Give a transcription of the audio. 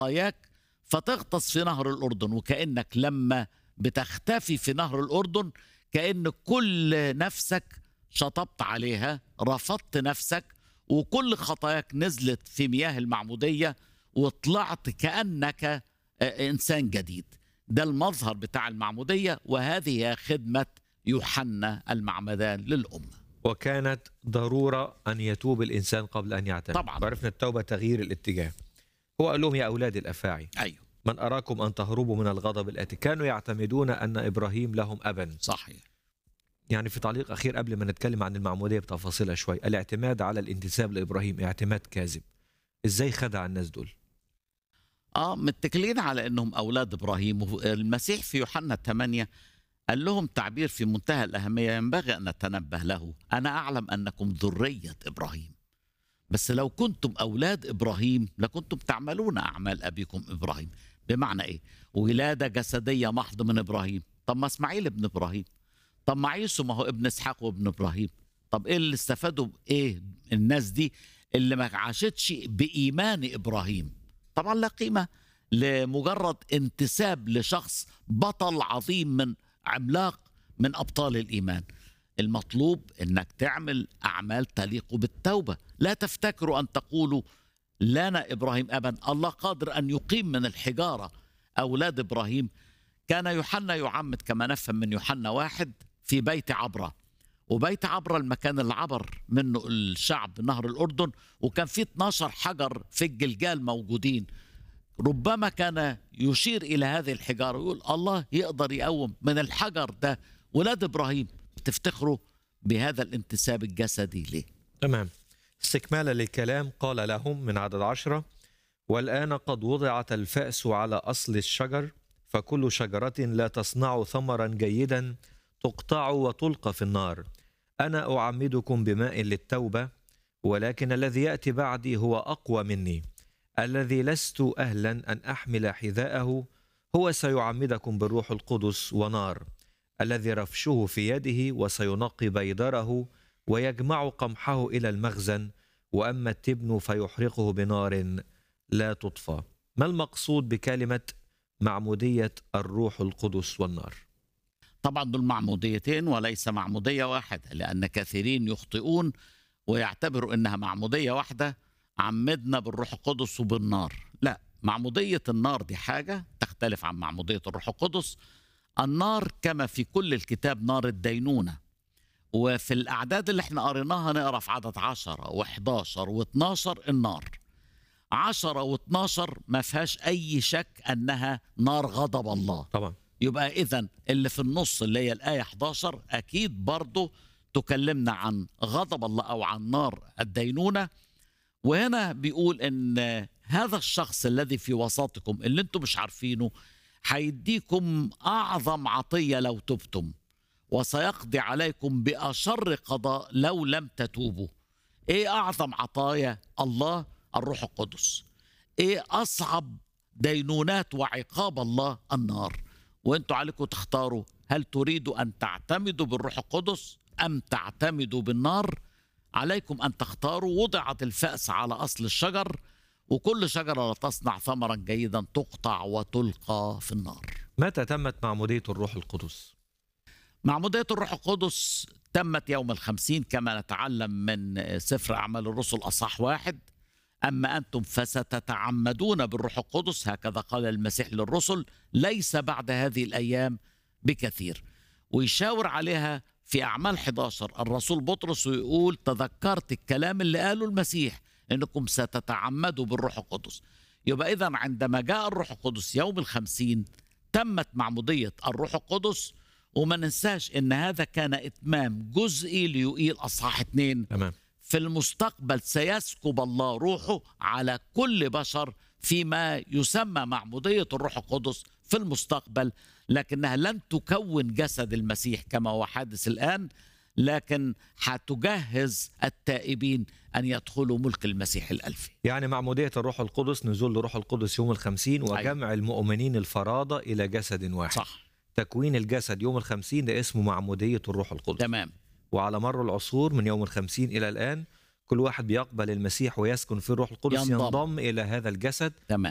خطاياك فتغطس في نهر الأردن وكأنك لما بتختفي في نهر الأردن كأن كل نفسك شطبت عليها رفضت نفسك وكل خطاياك نزلت في مياه المعمودية وطلعت كأنك آه، إنسان جديد ده المظهر بتاع المعمودية وهذه هي خدمة يوحنا المعمدان للأمة وكانت ضرورة أن يتوب الإنسان قبل أن يعتمد طبعاً. وعرفنا التوبة تغيير الاتجاه هو قال لهم يا أولاد الأفاعي أيوه من أراكم أن تهربوا من الغضب الآتي كانوا يعتمدون أن إبراهيم لهم أبا صحيح يعني في تعليق أخير قبل ما نتكلم عن المعمودية بتفاصيلها شوي الاعتماد على الانتساب لإبراهيم اعتماد كاذب إزاي خدع الناس دول اه متكلين على انهم اولاد ابراهيم المسيح في يوحنا 8 قال لهم تعبير في منتهى الاهميه ينبغي ان نتنبه له انا اعلم انكم ذريه ابراهيم بس لو كنتم اولاد ابراهيم لكنتم تعملون اعمال ابيكم ابراهيم بمعنى ايه ولاده جسديه محض من ابراهيم طب ما اسماعيل ابن ابراهيم طب ما عيسو ما هو ابن اسحاق وابن ابراهيم طب ايه اللي استفادوا بايه الناس دي اللي ما عاشتش بايمان ابراهيم طبعا لا قيمه لمجرد انتساب لشخص بطل عظيم من عملاق من ابطال الايمان المطلوب انك تعمل اعمال تليق بالتوبه لا تفتكروا ان تقولوا لنا ابراهيم ابا الله قادر ان يقيم من الحجاره اولاد ابراهيم كان يوحنا يعمد كما نفهم من يوحنا واحد في بيت عبره وبيت عبره المكان اللي عبر منه الشعب نهر الاردن وكان فيه 12 حجر في الجلجال موجودين ربما كان يشير الى هذه الحجاره ويقول الله يقدر يقوم من الحجر ده ولاد ابراهيم تفتخروا بهذا الانتساب الجسدي ليه تمام استكمالا للكلام قال لهم من عدد عشرة والآن قد وضعت الفأس على أصل الشجر فكل شجرة لا تصنع ثمرا جيدا تقطع وتلقى في النار أنا أعمدكم بماء للتوبة ولكن الذي يأتي بعدي هو أقوى مني الذي لست أهلا أن أحمل حذاءه هو سيعمدكم بالروح القدس ونار الذي رفشه في يده وسينقي بيدره ويجمع قمحه إلى المخزن وأما التبن فيحرقه بنار لا تطفى ما المقصود بكلمة معمودية الروح القدس والنار طبعا دول معموديتين وليس معموديه واحده لان كثيرين يخطئون ويعتبروا انها معموديه واحده عمدنا بالروح القدس وبالنار لا معموديه النار دي حاجه تختلف عن معموديه الروح القدس النار كما في كل الكتاب نار الدينونه وفي الاعداد اللي احنا قريناها نقرا في عدد 10 و11 و12 النار 10 و12 ما فيهاش اي شك انها نار غضب الله طبعا يبقى اذا اللي في النص اللي هي الايه 11 اكيد برضه تكلمنا عن غضب الله او عن نار الدينونه وهنا بيقول ان هذا الشخص الذي في وسطكم اللي انتم مش عارفينه هيديكم اعظم عطيه لو تبتم وسيقضي عليكم باشر قضاء لو لم تتوبوا ايه اعظم عطايا الله الروح القدس ايه اصعب دينونات وعقاب الله النار وانتوا عليكم تختاروا هل تريدوا ان تعتمدوا بالروح القدس ام تعتمدوا بالنار عليكم ان تختاروا وضعت الفأس على اصل الشجر وكل شجره لا تصنع ثمرا جيدا تقطع وتلقى في النار متى تمت معمودية الروح القدس معمودية الروح القدس تمت يوم الخمسين كما نتعلم من سفر أعمال الرسل أصح واحد أما أنتم فستتعمدون بالروح القدس هكذا قال المسيح للرسل ليس بعد هذه الأيام بكثير ويشاور عليها في أعمال 11 الرسول بطرس ويقول تذكرت الكلام اللي قاله المسيح أنكم ستتعمدوا بالروح القدس يبقى إذا عندما جاء الروح القدس يوم الخمسين تمت معمودية الروح القدس وما ننساش ان هذا كان اتمام جزئي ليقيل اصحاح اتنين تمام في المستقبل سيسكب الله روحه على كل بشر فيما يسمى معمودية الروح القدس في المستقبل لكنها لن تكون جسد المسيح كما هو حادث الآن لكن هتجهز التائبين أن يدخلوا ملك المسيح الألفي يعني معمودية الروح القدس نزول الروح القدس يوم الخمسين وجمع المؤمنين الفرادة إلى جسد واحد صح تكوين الجسد يوم الخمسين ده اسمه معمودية الروح القدس تمام وعلى مر العصور من يوم الخمسين إلى الآن كل واحد بيقبل المسيح ويسكن في الروح القدس ينضم. ينضم, إلى هذا الجسد تمام